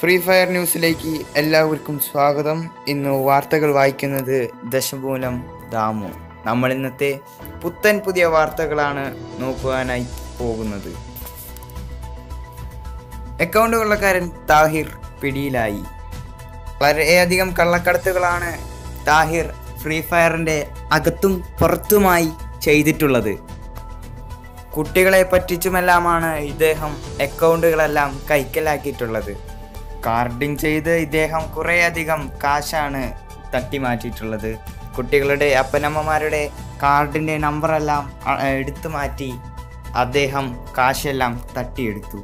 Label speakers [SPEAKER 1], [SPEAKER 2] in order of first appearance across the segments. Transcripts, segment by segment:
[SPEAKER 1] free fire ന്യൂസിലേക്ക് എല്ലാവർക്കും സ്വാഗതം ഇന്ന് വാർത്തകൾ വായിക്കുന്നത് ദശമൂലം ദാമു നമ്മൾ ഇന്നത്തെ പുത്തൻ പുതിയ വാർത്തകളാണ് നോക്കുവാനായി പോകുന്നത് അക്കൗണ്ട് കൊള്ളക്കാരൻ താഹിർ പിടിയിലായി വളരെയധികം കള്ളക്കടത്തുകളാണ് താഹിർ ഫ്രീ ഫയറിൻ്റെ അകത്തും പുറത്തുമായി ചെയ്തിട്ടുള്ളത് കുട്ടികളെ പറ്റിച്ചുമെല്ലാമാണ് ഇദ്ദേഹം അക്കൗണ്ടുകളെല്ലാം കൈക്കലാക്കിയിട്ടുള്ളത് കാർഡിങ് ചെയ്ത് ഇദ്ദേഹം കുറേയധികം കാശാണ് തട്ടിമാറ്റിയിട്ടുള്ളത് കുട്ടികളുടെ അപ്പനമ്മമാരുടെ കാർഡിൻ്റെ നമ്പറെല്ലാം അ- എടുത്തു മാറ്റി അദ്ദേഹം കാശെല്ലാം തട്ടിയെടുത്തു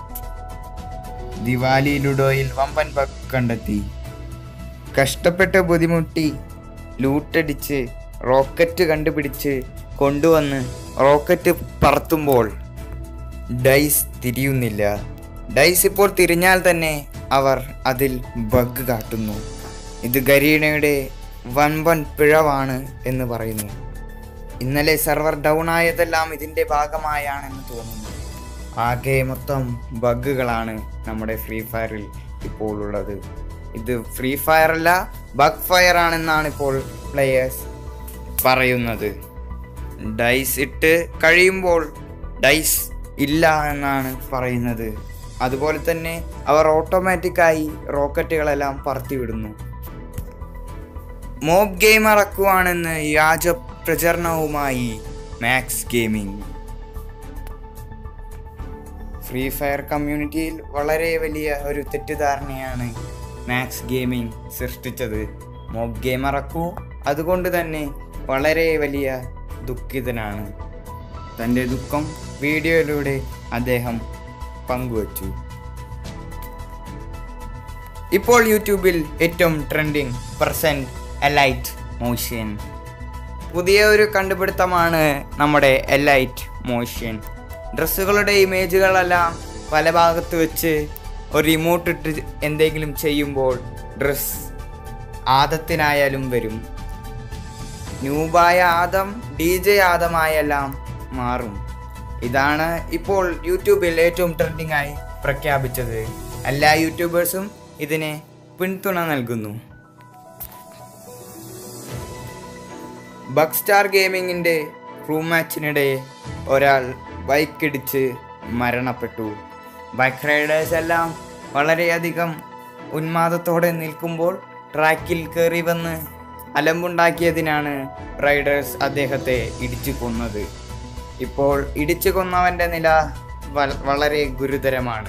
[SPEAKER 1] ദിവാലി ലുഡോയിൽ വമ്പൻ ബഗ് കണ്ടെത്തി കഷ്ടപ്പെട്ട് ബുദ്ധിമുട്ടി ലൂട്ടടിച്ച് റോക്കറ്റ് കണ്ടുപിടിച്ച് കൊണ്ടുവന്ന് റോക്കറ്റ് പറത്തുമ്പോൾ ഡൈസ് തിരിയുന്നില്ല ഡൈസ് ഇപ്പോൾ തിരിഞ്ഞാൽ തന്നെ അവർ അതിൽ ബഗ് കാട്ടുന്നു ഇത് ഗരീനയുടെ വൻപൻ പിഴവാണ് എന്ന് പറയുന്നു ഇന്നലെ സെർവർ ഡൗൺ ആയതെല്ലാം ഇതിൻ്റെ ഭാഗമായാണെന്ന് തോന്നുന്നു ആകെ മൊത്തം ബഗ്ഗുകളാണ് നമ്മുടെ ഫ്രീ ഫയറിൽ ഇപ്പോൾ ഉള്ളത് ഇത് ഫ്രീ ഫയർ അല്ല ബഗ് ഫയർ ആണെന്നാണ് ഇപ്പോൾ പ്ലെയേഴ്സ് പറയുന്നത് ഡൈസ് ഇട്ട് കഴിയുമ്പോൾ ഡൈസ് ഇല്ല എന്നാണ് പറയുന്നത് അതുപോലെ തന്നെ അവർ ഓട്ടോമാറ്റിക്കായി റോക്കറ്റുകളെല്ലാം പറത്തിവിടുന്നു മോബ് ഗെയിം ഇറക്കുവാണെന്ന് വ്യാജ പ്രചരണവുമായി മാക്സ് ഗെയിമിംഗ് ഫ്രീ ഫയർ കമ്മ്യൂണിറ്റിയിൽ വളരെ വലിയ ഒരു തെറ്റിദ്ധാരണയാണ് മാക്സ് ഗെയിമിംഗ് സൃഷ്ടിച്ചത് മോബ് ഗെയിം ഇറക്കൂ അതുകൊണ്ട് തന്നെ വളരെ വലിയ ദുഃഖിതനാണ് തൻ്റെ ദുഃഖം വീഡിയോയിലൂടെ അദ്ദേഹം പങ്കുവച്ചു ഇപ്പോൾ യൂട്യൂബിൽ ഏറ്റവും ട്രെൻഡിങ് പെർസെൻറ്റ് എലൈറ്റ് മോഷൻ പുതിയ ഒരു കണ്ടുപിടുത്തമാണ് നമ്മുടെ എലൈറ്റ് മോഷൻ ഡ്രസ്സുകളുടെ ഇമേജുകളെല്ലാം പല ഭാഗത്ത് വെച്ച് ഒരു റിമോട്ട് ഇട്ട് എന്തെങ്കിലും ചെയ്യുമ്പോൾ ഡ്രസ് ആദത്തിനായാലും വരും ന്യൂബായ ആദം ഡി ജെ ആദമായെല്ലാം മാറും ഇതാണ് ഇപ്പോൾ യൂട്യൂബിൽ ഏറ്റവും ട്രെൻഡിംഗ് ആയി പ്രഖ്യാപിച്ചത് എല്ലാ യൂട്യൂബേഴ്സും ഇതിനെ പിന്തുണ നൽകുന്നു ബഗ് സ്റ്റാർ ഗെയിമിങ്ങിൻ്റെ റൂം മാച്ചിനിടെ ഒരാൾ ബൈക്ക് ഇടിച്ച് മരണപ്പെട്ടു ബൈക്ക് റൈഡേഴ്സ് എല്ലാം വളരെയധികം ഉന്മാദത്തോടെ നിൽക്കുമ്പോൾ ട്രാക്കിൽ കയറി വന്ന് അലമ്പുണ്ടാക്കിയതിനാണ് റൈഡേഴ്സ് അദ്ദേഹത്തെ ഇടിച്ചു കൊന്നത് ഇപ്പോൾ ഇടിച്ചു കൊന്നവൻ്റെ നില വ- വളരെ ഗുരുതരമാണ്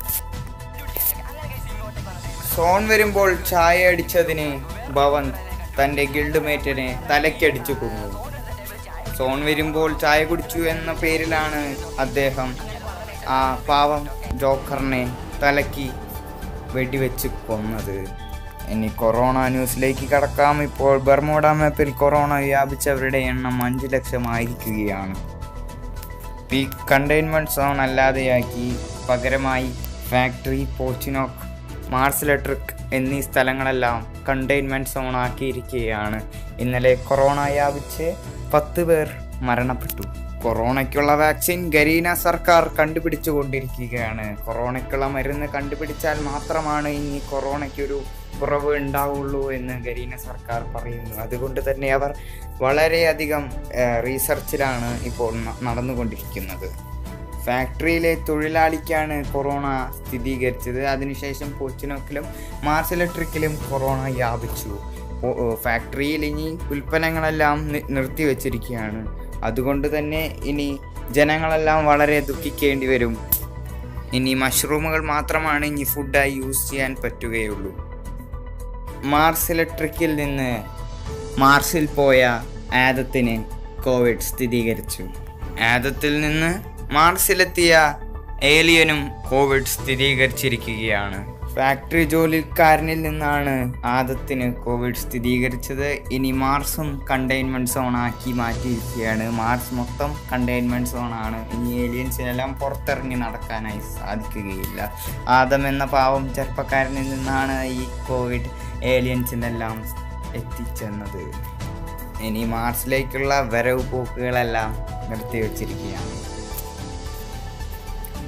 [SPEAKER 1] സോൺ വരുമ്പോൾ ചായ അടിച്ചതിന് ഭവൻ തൻ്റെ ഗിൽഡ് മേറ്റിനെ തലയ്ക്കടിച്ചു കൊന്നു സോൺ വരുമ്പോൾ ചായ കുടിച്ചു എന്ന പേരിലാണ് അദ്ദേഹം ആ പാവം ജോക്കറിനെ തലയ്ക്ക് വെടിവെച്ച് കൊന്നത് ഇനി കൊറോണ ന്യൂസിലേക്ക് കടക്കാം ഇപ്പോൾ ബർമോഡ മാപ്പിൽ കൊറോണ വ്യാപിച്ചവരുടെ എണ്ണം അഞ്ച് ലക്ഷമായിരിക്കുകയാണ് ഈ കണ്ടെയ്ൻമെൻറ്റ് സോൺ അല്ലാതെയാക്കി പകരമായി ഫാക്ടറി പോച്ചിനോക്ക് മാർസ് ഇലക്ട്രിക് എന്നീ സ്ഥലങ്ങളെല്ലാം കണ്ടെയ്ൻമെൻറ്റ് സോൺ ആക്കിയിരിക്കുകയാണ് ഇന്നലെ കൊറോണ വ്യാപിച്ച് പത്ത് പേർ മരണപ്പെട്ടു കൊറോണയ്ക്കുള്ള വാക്സിൻ ഗരീന സർക്കാർ കണ്ടുപിടിച്ചു കൊണ്ടിരിക്കുകയാണ് കൊറോണയ്ക്കുള്ള മരുന്ന് കണ്ടുപിടിച്ചാൽ മാത്രമാണ് ഇനി കൊറോണയ്ക്കൊരു കുറവ് ഉണ്ടാവുള്ളൂ എന്ന് ഗരീന സർക്കാർ പറയുന്നു അതുകൊണ്ട് തന്നെ അവർ വളരെയധികം റീസർച്ചിലാണ് ഇപ്പോൾ ന- നടന്നുകൊണ്ടിരിക്കുന്നത് ഫാക്ടറിയിലെ തൊഴിലാളിക്കാണ് കൊറോണ സ്ഥിരീകരിച്ചത് അതിനുശേഷം കൊച്ചിനോക്കിലും മാർസ് ഇലക്ട്രിക്കിലും കൊറോണ വ്യാപിച്ചു ഓ- ഓ, ഫാക്ടറിയിൽ ഇനി ഉൽപ്പന്നങ്ങളെല്ലാം നി- നിർത്തിവെച്ചിരിക്കുകയാണ് അതുകൊണ്ട് തന്നെ ഇനി ജനങ്ങളെല്ലാം വളരെ ദുഃഖിക്കേണ്ടി വരും ഇനി മഷ്റൂമുകൾ മാത്രമാണ് ഇനി ഫുഡായി യൂസ് ചെയ്യാൻ പറ്റുകയുള്ളൂ മാർസ് ഇലക്ട്രിക്കിൽ നിന്ന് മാർസിൽ പോയ ആദത്തിന് കോവിഡ് സ്ഥിരീകരിച്ചു ആദത്തിൽ നിന്ന് മാർസിലെത്തിയ ഏലിയനും കോവിഡ് സ്ഥിരീകരിച്ചിരിക്കുകയാണ് ഫാക്ടറി ജോലിക്കാരനിൽ നിന്നാണ് ആദത്തിന് കോവിഡ് സ്ഥിരീകരിച്ചത് ഇനി മാർസും കണ്ടെയ്ൻമെൻറ്റ് സോൺ ആക്കി മാറ്റിയിരിക്കുകയാണ് മാർസ് മൊത്തം കണ്ടെയ്ൻമെൻറ്റ് സോൺ ആണ് ഇനി ഏലിയൻസിനെല്ലാം പുറത്തിറങ്ങി നടക്കാനായി സാധിക്കുകയില്ല ആദം എന്ന പാവം ചെറുപ്പക്കാരനിൽ നിന്നാണ് ഈ കോവിഡ് ഏലിയൻസിനെല്ലാം എത്തിച്ചെന്നത് ഇനി മാർസിലേക്കുള്ള വരവ് പോക്കുകളെല്ലാം നിർത്തിവെച്ചിരിക്കുകയാണ്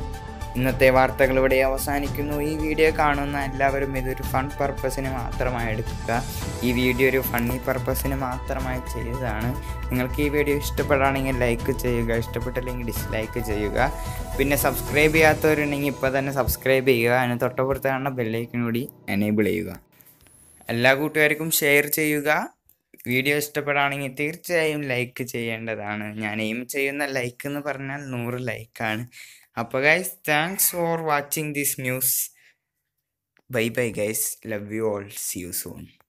[SPEAKER 1] ഇന്നത്തെ വാർത്തകൾ ഇവിടെ അവസാനിക്കുന്നു ഈ വീഡിയോ കാണുന്ന എല്ലാവരും ഇതൊരു ഫൺ പർപ്പസിന് മാത്രമായി എടുക്കുക ഈ വീഡിയോ ഒരു ഫണ്ണി പർപ്പസിന് മാത്രമായി ചെയ്തതാണ് നിങ്ങൾക്ക് ഈ വീഡിയോ ഇഷ്ടപ്പെടുകയാണെങ്കിൽ ലൈക്ക് ചെയ്യുക ഇഷ്ടപ്പെട്ടില്ലെങ്കിൽ ഡിസ്ലൈക്ക് ചെയ്യുക പിന്നെ സബ്സ്ക്രൈബ് ചെയ്യാത്തവരുണ്ടെങ്കിൽ ഇപ്പോൾ തന്നെ സബ്സ്ക്രൈബ് ചെയ്യുക അതിന് തൊട്ടപ്പുറത്ത് കാണുന്ന ബെല്ലൈക്കൻ കൂടി എനേബിൾ ചെയ്യുക എല്ലാ കൂട്ടുകാർക്കും ഷെയർ ചെയ്യുക വീഡിയോ ഇഷ്ടപ്പെടുകയാണെങ്കിൽ തീർച്ചയായും ലൈക്ക് ചെയ്യേണ്ടതാണ് ഞാൻ എയിം ചെയ്യുന്ന ലൈക്ക് എന്ന് പറഞ്ഞാൽ നൂറ് ലൈക്കാണ് അപ്പോൾ guys thanks for watching this news bye bye guys love you all see you soon